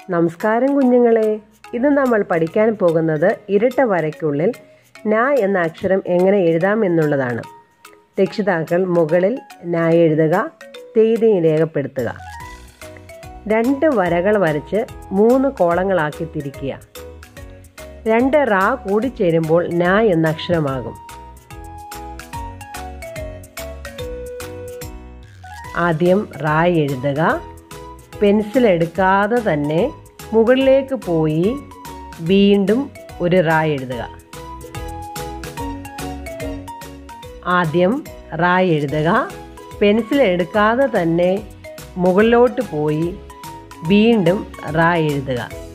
നമസ്കാരം കുഞ്ഞുങ്ങളെ ഇത് നമ്മൾ പഠിക്കാൻ പോകുന്നത് ഇരട്ട വരയ്ക്കുള്ളിൽ ന എന്ന അക്ഷരം എങ്ങനെ എഴുതാം എന്നുള്ളതാണ് രക്ഷിതാക്കൾ മുകളിൽ ന എഴുതുക തീയതിയും രേഖപ്പെടുത്തുക രണ്ട് വരകൾ വരച്ച് മൂന്ന് കോളങ്ങളാക്കി തിരിക്കുക രണ്ട് റാ കൂടിച്ചേരുമ്പോൾ ന എന്ന അക്ഷരമാകും ആദ്യം റാ എഴുതുക പെൻസിൽ എടുക്കാതെ തന്നെ മുകളിലേക്ക് പോയി വീണ്ടും ഒരു റാ എഴുതുക ആദ്യം റാ എഴുതുക പെൻസിൽ എടുക്കാതെ തന്നെ മുകളിലോട്ട് പോയി വീണ്ടും റാ എഴുതുക